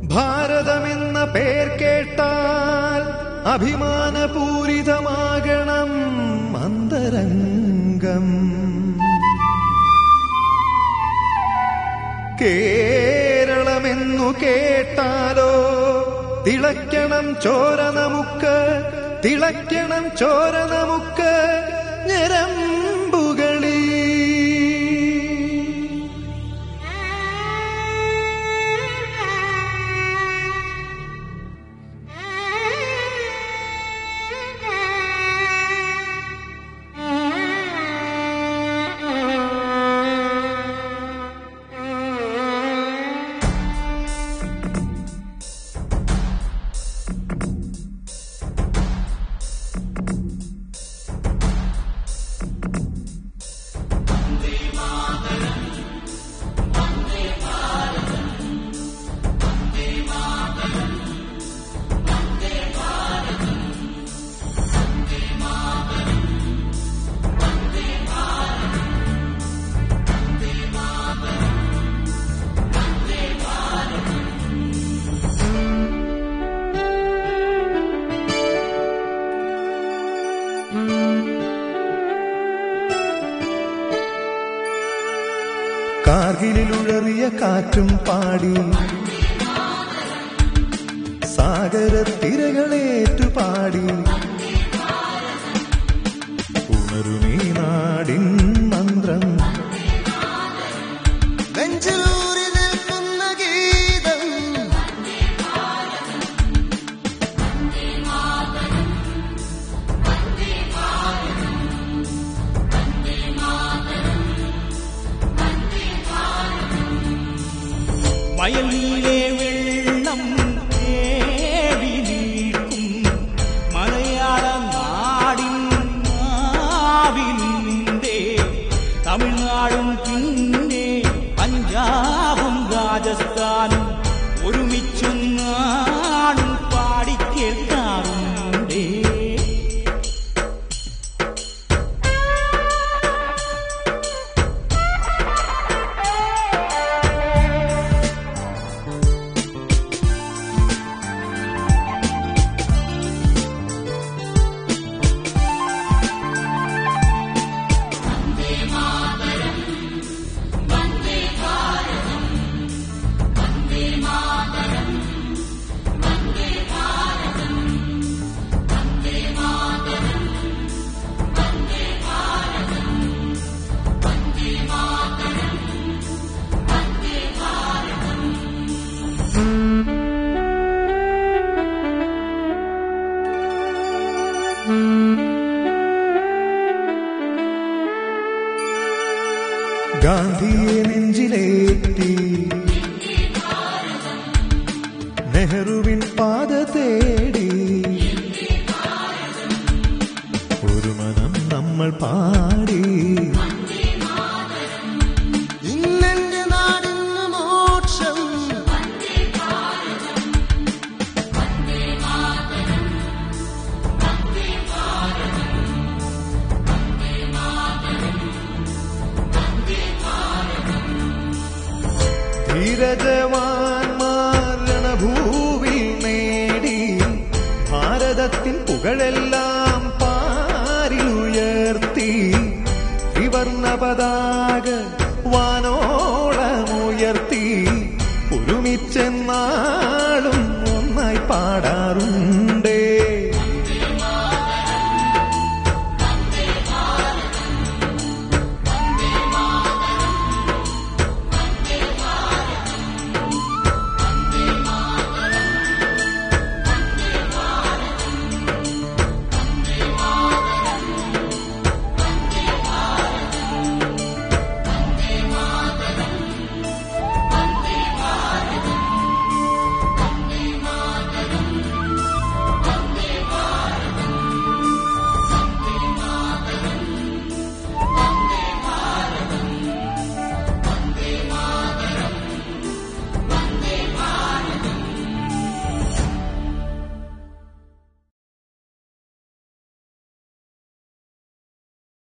ഭാരതമെന്ന പേർ കേട്ടാൽ അഭിമാനപൂരിതമാകണം അന്തരംഗം കേരളമെന്നു കേട്ടാലോ തിളയ്ക്കണം ചോര നമുക്ക് തിളയ്ക്കണം ചോര നമുക്ക് ഞരമ്പുകളി കാർഗിലുഴറിയ കാറ്റും പാടി സാഗരത്തിരകളേറ്റു പാടി ഉണരുമീ നാടിൻ മന്ത്രം നെഞ്ചിലൂറി നിൽക്കുന്ന ഗീതം വയലിലെ വെള്ളം തേടി നീക്കും മലയാള നാടിൻ നാവിന്റെ തമിഴ്നാടും പിന്നെ പഞ്ചാബും രാജസ്ഥാനും ഒരുമിച്ചൊന്നാടും പാടിക്കേൾക്കാറുണ്ടേ ഗാന്ധിയെ നെഞ്ചിലേറ്റി നെഹ്റുവിൻ പാത തേടി ഒരു മനം നമ്മൾ പാടി ഇന്നെന്റെ നാടിന്ന് മോക്ഷം ധീരജവാന്മാർ രണഭൂവിൽ നേടി ഭാരതത്തിൻ പുകഴെല്ലാം പാരിലുയർത്തി ത്രിവർണ പതാക വാനോളമുയർത്തി ഒരുമിച്ചെന്നാ